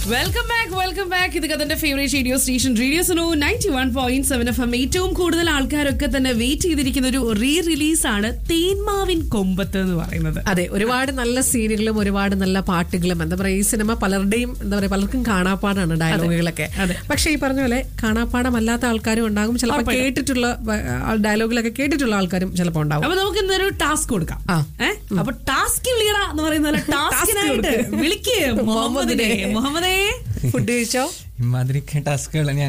Welcome back welcome back ഇത് കഥന്റെ favourite radio station radio Suno ninety one point seven F M ഏറ്റവും കൂടുതൽ ആൾക്കാരൊക്കെ തന്നെ വെയിറ്റ് ചെയ്തിരിക്കുന്ന ഒരു റീ റിലീസാണ് തേന്മാവിൻ കൊമ്പത്ത് എന്ന് പറയുന്നത് അതെ ഒരുപാട് നല്ല സീനുകളും ഒരുപാട് നല്ല പാട്ടുകളും എന്താ പറയാ ഈ സിനിമ പലരുടെയും എന്താ പറയാ പലർക്കും കാണാപ്പാടാണ് ഡയലോഗുകളൊക്കെ അതെ. പക്ഷെ ഈ പറഞ്ഞ പോലെ കാണാപ്പാടമല്ലാത്ത ആൾക്കാരും ഉണ്ടാകും ചിലപ്പോൾ ഉറപ്പായിട്ടും. കേട്ടിട്ടുള്ള ഡയലോഗുകളൊക്കെ കേട്ടിട്ടുള്ള ആൾക്കാരും ചിലപ്പോൾ ഉണ്ടാവും അപ്പൊ നമുക്ക് ഇന്നൊരു ടാസ്ക് കൊടുക്കാം ആ. ഏഹ് അപ്പൊ ടാസ്ക് വിളിയട എന്ന് പറയുന്ന പോലെ ടാസ്കിനായിട്ട് വിളിക്കേ മുഹമ്മദിനെ മുഹമ്മദേ ഫുഡ് കഴിച്ചോ ഇമാതിരി ടാസ്കുകൾ ഞാൻ